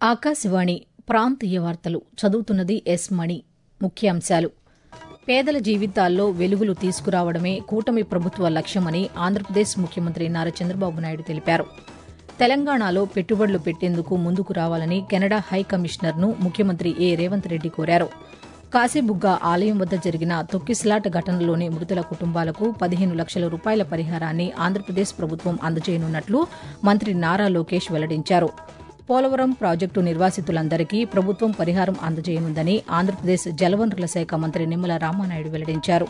ఆకాశవాణి ప్రాంతీయ వార్తలు చదువుతున్నది ఎస్ మణి ముఖ్యాంశాలు పేదల జీవితాల్లో వెలుగులు తీసుకురావడమే కూటమి ప్రభుత్వ లక్ష్యమని ఆంధ్రప్రదేశ్ ముఖ్యమంత్రి నారా చంద్రబాబు నాయుడు తెలిపారు తెలంగాణలో పెట్టుబడులు పెట్టేందుకు ముందుకు రావాలని కెనడా హై కమిషనర్ను ముఖ్యమంత్రి ఏ రేవంత్ రెడ్డి కోరారు కాశీబుగ్గ ఆలయం వద్ద జరిగిన తొక్కిస్లాట ఘటనలోని మృతుల కుటుంబాలకు పదిహేను లక్షల రూపాయల పరిహారాన్ని ఆంధ్రప్రదేశ్ ప్రభుత్వం అందజేయనున్నట్లు మంత్రి నారా లోకేష్ వెల్లడించారు పోలవరం ప్రాజెక్టు నిర్వాసితులందరికీ ప్రభుత్వం పరిహారం అందజేయనుందని ఆంధ్రప్రదేశ్ జలవనరుల శాఖ మంత్రి నిమ్మల రామానాయుడు వెల్లడించారు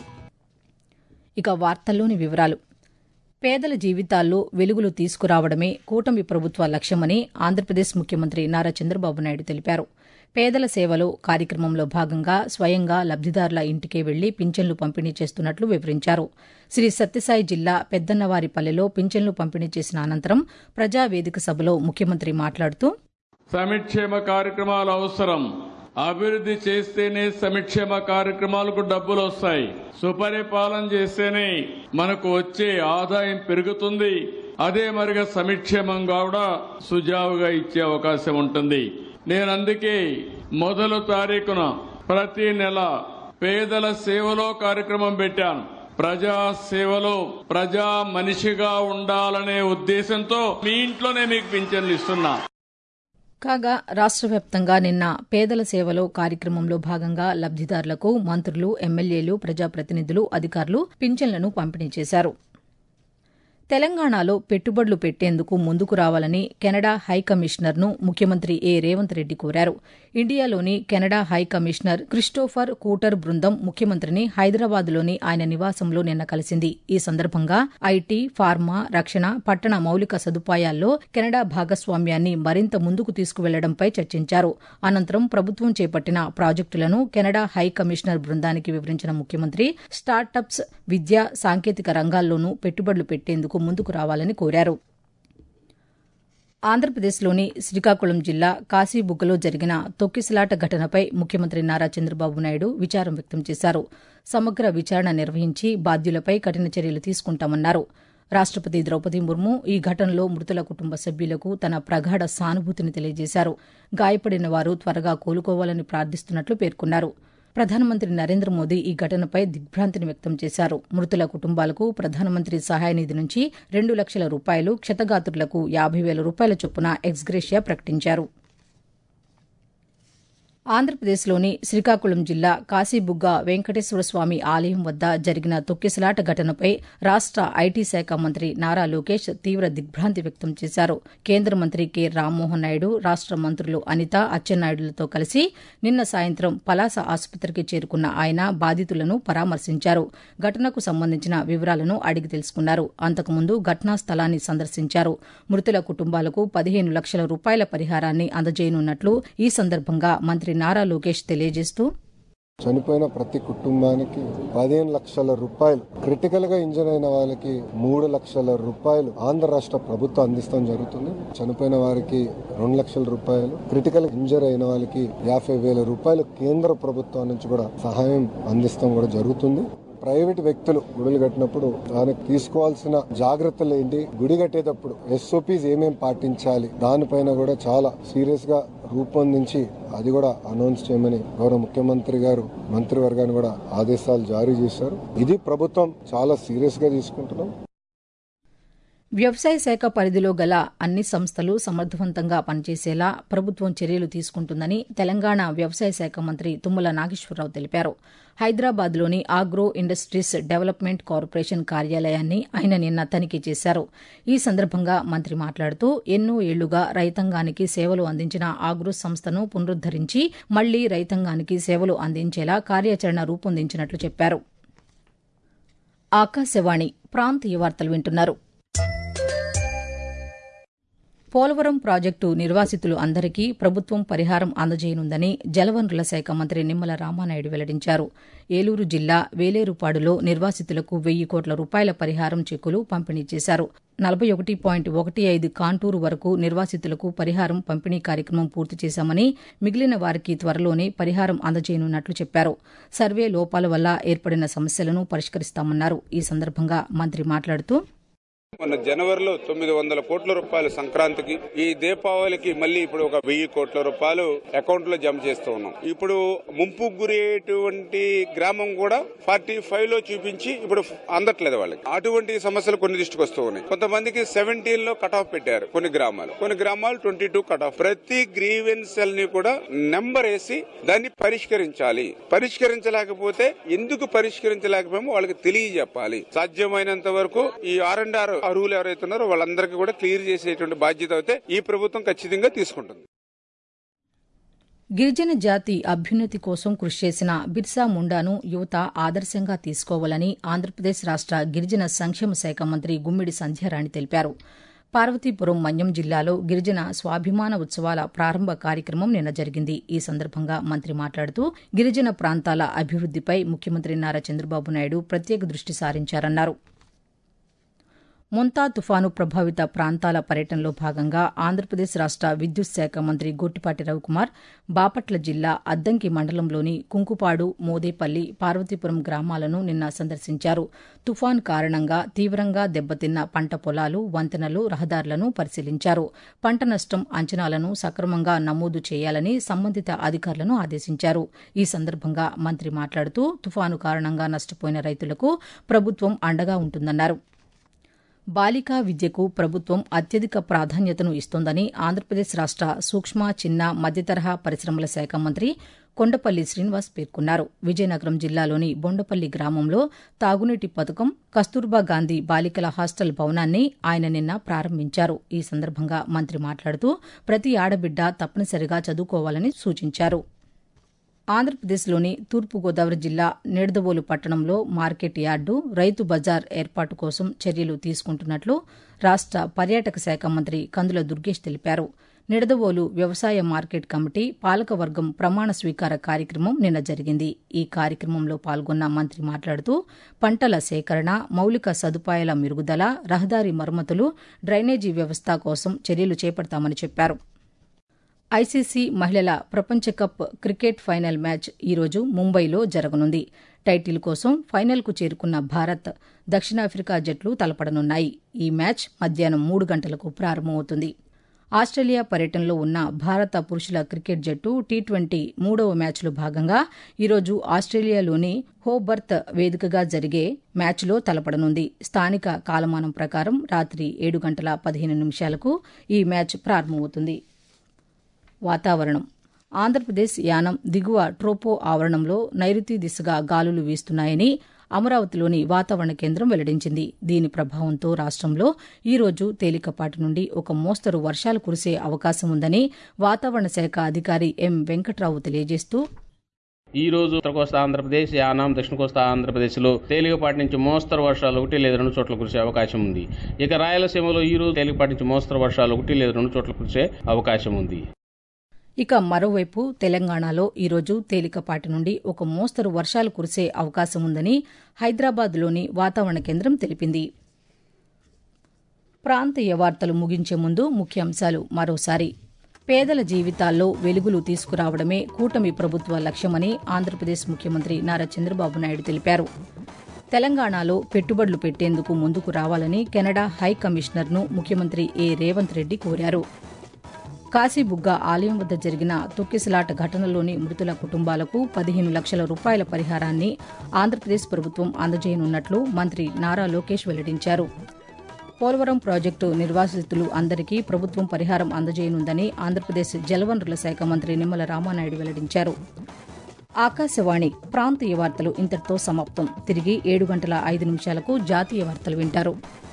ఇక వార్తల్లోని వివరాలు పేదల జీవితాల్లో వెలుగులు తీసుకురావడమే కూటమి ప్రభుత్వ లక్ష్యమని ఆంధ్రప్రదేశ్ ముఖ్యమంత్రి నారా చంద్రబాబు నాయుడు తెలిపారు పేదల సేవలో కార్యక్రమంలో భాగంగా స్వయంగా లబ్దిదారుల ఇంటికే వెళ్లి పింఛన్లు పంపిణీ చేస్తున్నట్లు వివరించారు శ్రీ సత్యసాయి జిల్లా పెద్దన్నవారిపల్లెలో పింఛన్లు పంపిణీ చేసిన అనంతరం ప్రజావేదిక సభలో ముఖ్యమంత్రి మాట్లాడుతూ సంక్షేమ కార్యక్రమాలు అవసరం అభివృద్ధి చేస్తేనే సంక్షేమ కార్యక్రమాలకు డబ్బులు వస్తాయి సుపరిపాలన చేస్తేనే మనకు వచ్చే ఆదాయం పెరుగుతుంది అదే మరిగా సంక్షేమంగా కూడా సుజావుగా ఇచ్చే అవకాశం ఉంటుంది నేను అందుకే మొదలు తారీఖున ప్రతి నెల పేదల సేవలో కార్యక్రమం పెట్టాను ప్రజా సేవలో ప్రజా మనిషిగా ఉండాలనే ఉద్దేశంతో మీ ఇంట్లోనే మీకు పింఛన్లు ఇస్తున్నా కాగా రాష్ట్ర వ్యాప్తంగా నిన్న పేదల సేవలో కార్యక్రమంలో భాగంగా లబ్దిదారులకు మంత్రులు ఎమ్మెల్యేలు ప్రజాప్రతినిధులు అధికారులు పింఛన్లను పంపిణీ చేశారు తెలంగాణలో పెట్టుబడులు పెట్టేందుకు ముందుకు రావాలని కెనడా హై కమిషనర్ను ముఖ్యమంత్రి ఏ రేవంత్ రెడ్డి కోరారు ఇండియాలోని Canada high commissioner Christopher Cooter బృందం ముఖ్యమంత్రిని హైదరాబాద్లోని ఆయన నివాసంలో నిన్న కలిసింది ఈ సందర్భంగా ఐటీ ఫార్మా రక్షణ పట్టణ మౌలిక సదుపాయాల్లో కెనడా భాగస్వామ్యాన్ని మరింత ముందుకు తీసుకువెళ్లడంపై చర్చించారు అనంతరం ప్రభుత్వం చేపట్టిన ప్రాజెక్టులను కెనడా హై కమిషనర్ బృందానికి వివరించిన ముఖ్యమంత్రి స్టార్టప్స్ విద్య సాంకేతిక రంగాల్లోనూ పెట్టుబడులు పెట్టేందుకు ముందుకు రావాలని కోరారు ఆంధ్రప్రదేశ్లోని శ్రీకాకుళం జిల్లా కాశీబుగ్గలో జరిగిన తొక్కిసలాట ఘటనపై ముఖ్యమంత్రి నారా చంద్రబాబు నాయుడు విచారం వ్యక్తం చేశారు సమగ్ర విచారణ నిర్వహించి బాధ్యులపై కఠిన చర్యలు తీసుకుంటామన్నారు రాష్టపతి ద్రౌపది ముర్ము ఈ ఘటనలో మృతుల కుటుంబ సభ్యులకు తన ప్రగాఢ సానుభూతిని తెలియజేశారు గాయపడిన వారు త్వరగా కోలుకోవాలని ప్రార్థిస్తున్నట్లు పేర్కొన్నారు ప్రధానమంత్రి నరేంద్ర మోదీ ఈ ఘటనపై దిగ్భ్రాంతిని వ్యక్తం చేశారు మృతుల కుటుంబాలకు ప్రధానమంత్రి సహాయ నిధి నుంచి రెండు లక్షల రూపాయలు క్షతగాత్రులకు యాభై వేల రూపాయల చొప్పున ఎక్స్గ్రేషియా ప్రకటించారు ఆంధ్రప్రదేశ్లోని శ్రీకాకుళం జిల్లా కాశీబుగ్గ వెంకటేశ్వర స్వామి ఆలయం వద్ద జరిగిన తొక్కిసలాట ఘటనపై రాష్ట ఐటీ శాఖ మంత్రి నారా లోకేష్ తీవ్ర దిగ్భ్రాంతి వ్యక్తం చేశారు కేంద్ర మంత్రి కె రామ్మోహన్ నాయుడు రాష్ట మంత్రులు అనిత అచ్చెన్నాయుడులతో కలిసి నిన్న సాయంత్రం పలాస ఆసుపత్రికి చేరుకున్న ఆయన బాధితులను పరామర్శించారు ఘటనకు సంబంధించిన వివరాలను అడిగి తెలుసుకున్నారు అంతకుముందు ఘటనా స్థలాన్ని సందర్శించారు మృతుల కుటుంబాలకు పదిహేను లక్షల రూపాయల పరిహారాన్ని అందజేయనున్నట్లు ఈ సందర్భంగా మంత్రి నారా లోకేష్ తెలియజేస్తూ చనిపోయిన ప్రతి కుటుంబానికి పదిహేను లక్షల రూపాయలు క్రిటికల్ గా ఇంజన్ అయిన వాళ్ళకి మూడు లక్షల రూపాయలు ఆంధ్ర రాష్ట్ర ప్రభుత్వం అందిస్తాం జరుగుతుంది చనిపోయిన వారికి రెండు లక్షల రూపాయలు క్రిటికల్ ఇంజర్ అయిన వాళ్ళకి యాభై వేల రూపాయలు కేంద్ర ప్రభుత్వం నుంచి కూడా సహాయం అందిస్తాం కూడా జరుగుతుంది ప్రైవేట్ వ్యక్తులు గుడులు కట్టినప్పుడు దానికి తీసుకోవాల్సిన జాగ్రత్తలు ఏంటి గుడి కట్టేటప్పుడు ఎస్ఓపీస్ ఏమేం పాటించాలి దానిపైన కూడా చాలా సీరియస్ గా రూపొందించి అది కూడా అనౌన్స్ చేయమని గౌరవ ముఖ్యమంత్రి గారు మంత్రివర్గాన్ని కూడా ఆదేశాలు జారీ చేశారు ఇది ప్రభుత్వం చాలా సీరియస్ గా తీసుకుంటున్నాం వ్యవసాయ శాఖ పరిధిలో గల అన్ని సంస్థలు సమర్థవంతంగా పనిచేసేలా ప్రభుత్వం చర్యలు తీసుకుంటుందని తెలంగాణ వ్యవసాయ శాఖ మంత్రి తుమ్మల నాగేశ్వరరావు తెలిపారు హైదరాబాద్లోని ఆగ్రో ఇండస్ట్రీస్ డెవలప్మెంట్ కార్పొరేషన్ కార్యాలయాన్ని ఆయన నిన్న తనిఖీ చేశారు ఈ సందర్భంగా మంత్రి మాట్లాడుతూ ఎన్నో ఏళ్లుగా రైతాంగానికి సేవలు అందించిన ఆగ్రో సంస్థను పునరుద్దరించి మళ్లీ రైతాంగానికి సేవలు అందించేలా కార్యాచరణ రూపొందించినట్లు చెప్పారు ఆకాశవాణి ప్రాంతీయ వార్తలు వింటున్నారు పోలవరం ప్రాజెక్టు నిర్వాసితులు అందరికీ ప్రభుత్వం పరిహారం అందజేయనుందని జలవనరుల శాఖ మంత్రి నిమ్మల రామానాయుడు వెల్లడించారు ఏలూరు జిల్లా వేలేరుపాడులో నిర్వాసితులకు వెయ్యి కోట్ల రూపాయల పరిహారం చెక్కులు పంపిణీ చేశారు నలభై ఒకటి పాయింట్ ఒకటి ఐదు కాంటూరు వరకు నిర్వాసితులకు పరిహారం పంపిణీ కార్యక్రమం పూర్తి చేశామని మిగిలిన వారికి త్వరలోనే పరిహారం అందజేయనున్నట్లు చెప్పారు సర్వే లోపాల వల్ల ఏర్పడిన సమస్యలను పరిష్కరిస్తామన్నారు ఈ సందర్భంగా మంత్రి మాట్లాడుతూ మొన్న జనవరిలో తొమ్మిది వందల కోట్ల రూపాయలు సంక్రాంతికి ఈ దీపావళికి మళ్ళీ ఇప్పుడు ఒక వెయ్యి కోట్ల రూపాయలు అకౌంట్ లో జమ చేస్తూ ఉన్నాం ఇప్పుడు ముంపు గురయ్యేటువంటి గ్రామం కూడా ఫార్టీ ఫైవ్ లో చూపించి ఇప్పుడు అందట్లేదు వాళ్ళకి అటువంటి సమస్యలు కొన్ని దృష్టికి వస్తూ ఉన్నాయి కొంతమందికి సెవెంటీన్ లో కట్ ఆఫ్ పెట్టారు కొన్ని గ్రామాలు కొన్ని గ్రామాలు ట్వంటీ టూ కట్ ఆఫ్ ప్రతి గ్రీవెన్సల్ ని కూడా నెంబర్ వేసి దాన్ని పరిష్కరించాలి పరిష్కరించలేకపోతే ఎందుకు పరిష్కరించలేకపోయామో వాళ్ళకి తెలియజెప్పాలి సాధ్యమైనంత వరకు ఈ ఆర్ అండ్ ఆర్ అరువులు ఎవరైతే ఉన్నారో వాళ్ళందరికీ కూడా క్లియర్ చేసేటువంటి బాధ్యత అయితే ఈ ప్రభుత్వం ఖచ్చితంగా తీసుకుంటుంది గిరిజన జాతి అభ్యున్నతి కోసం కృషి చేసిన బిర్సా ముండాను యువత ఆదర్శంగా తీసుకోవాలని ఆంధ్రప్రదేశ్ రాష్ట గిరిజన సంక్షేమ శాఖ మంత్రి గుమ్మిడి సంధ్యారాణి తెలిపారు పార్వతీపురం మన్యం జిల్లాలో గిరిజన స్వాభిమాన ఉత్సవాల ప్రారంభ కార్యక్రమం నిన్న జరిగింది ఈ సందర్భంగా మంత్రి మాట్లాడుతూ గిరిజన ప్రాంతాల అభివృద్దిపై ముఖ్యమంత్రి నారా చంద్రబాబు నాయుడు ప్రత్యేక దృష్టి సారించారన్నారు మొంతా తుఫాను ప్రభావిత ప్రాంతాల పర్యటనలో భాగంగా ఆంధ్రప్రదేశ్ రాష్ట విద్యుత్ శాఖ మంత్రి గొట్టిపాటి రవికుమార్ బాపట్ల జిల్లా అద్దంకి మండలంలోని కుంకుపాడు మోదేపల్లి పార్వతీపురం గ్రామాలను నిన్న సందర్శించారు తుఫాన్ కారణంగా తీవ్రంగా దెబ్బతిన్న పంట పొలాలు వంతెనలు రహదారులను పరిశీలించారు పంట నష్టం అంచనాలను సక్రమంగా నమోదు చేయాలని సంబంధిత అధికారులను ఆదేశించారు ఈ సందర్భంగా మంత్రి మాట్లాడుతూ తుఫాను కారణంగా నష్టపోయిన రైతులకు ప్రభుత్వం అండగా ఉంటుందన్నారు బాలికా విద్యకు ప్రభుత్వం అత్యధిక ప్రాధాన్యతను ఇస్తోందని ఆంధ్రప్రదేశ్ రాష్ట సూక్ష్మ చిన్న మధ్యతరహా పరిశ్రమల శాఖ మంత్రి కొండపల్లి శ్రీనివాస్ పేర్కొన్నారు విజయనగరం జిల్లాలోని బొండపల్లి గ్రామంలో తాగునీటి పథకం కస్తూర్బా గాంధీ బాలికల హాస్టల్ భవనాన్ని ఆయన నిన్న ప్రారంభించారు ఈ సందర్భంగా మంత్రి మాట్లాడుతూ ప్రతి ఆడబిడ్డ తప్పనిసరిగా చదువుకోవాలని సూచించారు ఆంధ్రప్రదేశ్లోని తూర్పుగోదావరి జిల్లా నిడదవోలు పట్టణంలో మార్కెట్ యార్డు రైతు బజార్ ఏర్పాటు కోసం చర్యలు తీసుకుంటున్నట్లు రాష్ట పర్యాటక శాఖ మంత్రి కందుల దుర్గేష్ తెలిపారు నిడదవోలు వ్యవసాయ మార్కెట్ కమిటీ పాలకవర్గం ప్రమాణ స్వీకార కార్యక్రమం నిన్న జరిగింది ఈ కార్యక్రమంలో పాల్గొన్న మంత్రి మాట్లాడుతూ పంటల సేకరణ మౌలిక సదుపాయాల మెరుగుదల రహదారి మరమ్మతులు డ్రైనేజీ వ్యవస్థ కోసం చర్యలు చేపడతామని చెప్పారు ఐసీసీ మహిళల ప్రపంచ కప్ క్రికెట్ ఫైనల్ మ్యాచ్ ఈరోజు ముంబైలో జరగనుంది టైటిల్ కోసం ఫైనల్కు చేరుకున్న భారత్ దక్షిణాఫ్రికా జట్లు తలపడనున్నాయి ఈ మ్యాచ్ మధ్యాహ్నం మూడు గంటలకు ప్రారంభమవుతుంది ఆస్ట్రేలియా పర్యటనలో ఉన్న భారత పురుషుల క్రికెట్ జట్టు టీ ట్వంటీ మూడవ మ్యాచ్లో భాగంగా ఈరోజు ఆస్ట్రేలియాలోని హోబర్త్ వేదికగా జరిగే మ్యాచ్లో తలపడనుంది స్థానిక కాలమానం ప్రకారం రాత్రి ఏడు గంటల పదిహేను నిమిషాలకు ఈ మ్యాచ్ ప్రారంభమవుతుంది వాతావరణం ఆంధ్రప్రదేశ్ యానం దిగువ ట్రోపో ఆవరణంలో నైరుతి దిశగా గాలులు వీస్తున్నాయని అమరావతిలోని వాతావరణ కేంద్రం వెల్లడించింది దీని ప్రభావంతో రాష్టంలో ఈ రోజు తేలికపాటి నుండి ఒక మోస్తరు వర్షాలు కురిసే అవకాశం ఉందని వాతావరణ శాఖ అధికారి ఎం వెంకట్రావు తెలియజేస్తూ ఈ రోజు ఉత్తర కోస్తా ఆంధ్రప్రదేశ్ యానాం దక్షిణ కోస్తా ఆంధ్రప్రదేశ్లో తేలికపాటి నుంచి మోస్తరు వర్షాలు ఒకటి లేదా రెండు చోట్ల కురిసే అవకాశం ఉంది ఇక రాయలసీమలో ఈ రోజు తేలికపాటి నుంచి మోస్తరు వర్షాలు ఒకటి లేదా రెండు చోట్ల కురిసే అవకాశం ఉంది ఇక మరోవైపు తెలంగాణలో ఈరోజు తేలికపాటి నుండి ఒక మోస్తరు వర్షాలు కురిసే అవకాశం ఉందని హైదరాబాద్లోని వాతావరణ కేంద్రం తెలిపింది ప్రాంతీయ వార్తలు ముగించే ముందు ముఖ్యాంశాలు మరోసారి పేదల జీవితాల్లో వెలుగులు తీసుకురావడమే కూటమి ప్రభుత్వ లక్ష్యమని ఆంధ్రప్రదేశ్ ముఖ్యమంత్రి నారా చంద్రబాబు నాయుడు తెలిపారు తెలంగాణలో పెట్టుబడులు పెట్టేందుకు ముందుకు రావాలని కెనడా హై కమిషనర్ను ముఖ్యమంత్రి ఏ రేవంత్ రెడ్డి కోరారు కాశీబుగ్గ ఆలయం వద్ద జరిగిన తొక్కిసలాట ఘటనలోని మృతుల కుటుంబాలకు పదిహేను లక్షల రూపాయల పరిహారాన్ని ఆంధ్రప్రదేశ్ ప్రభుత్వం అందజేయనున్నట్లు మంత్రి నారా లోకేష్ వెల్లడించారు పోలవరం ప్రాజెక్టు నిర్వాసితులు అందరికీ ప్రభుత్వం పరిహారం అందజేయనుందని ఆంధ్రప్రదేశ్ జలవనరుల శాఖ మంత్రి నిమ్మల రామానాయుడు వెల్లడించారు ఆకాశవాణి ప్రాంతీయ వార్తలు ఇంతటితో సమాప్తం తిరిగి ఏడు గంటల ఐదు నిమిషాలకు జాతీయ వార్తలు వింటారు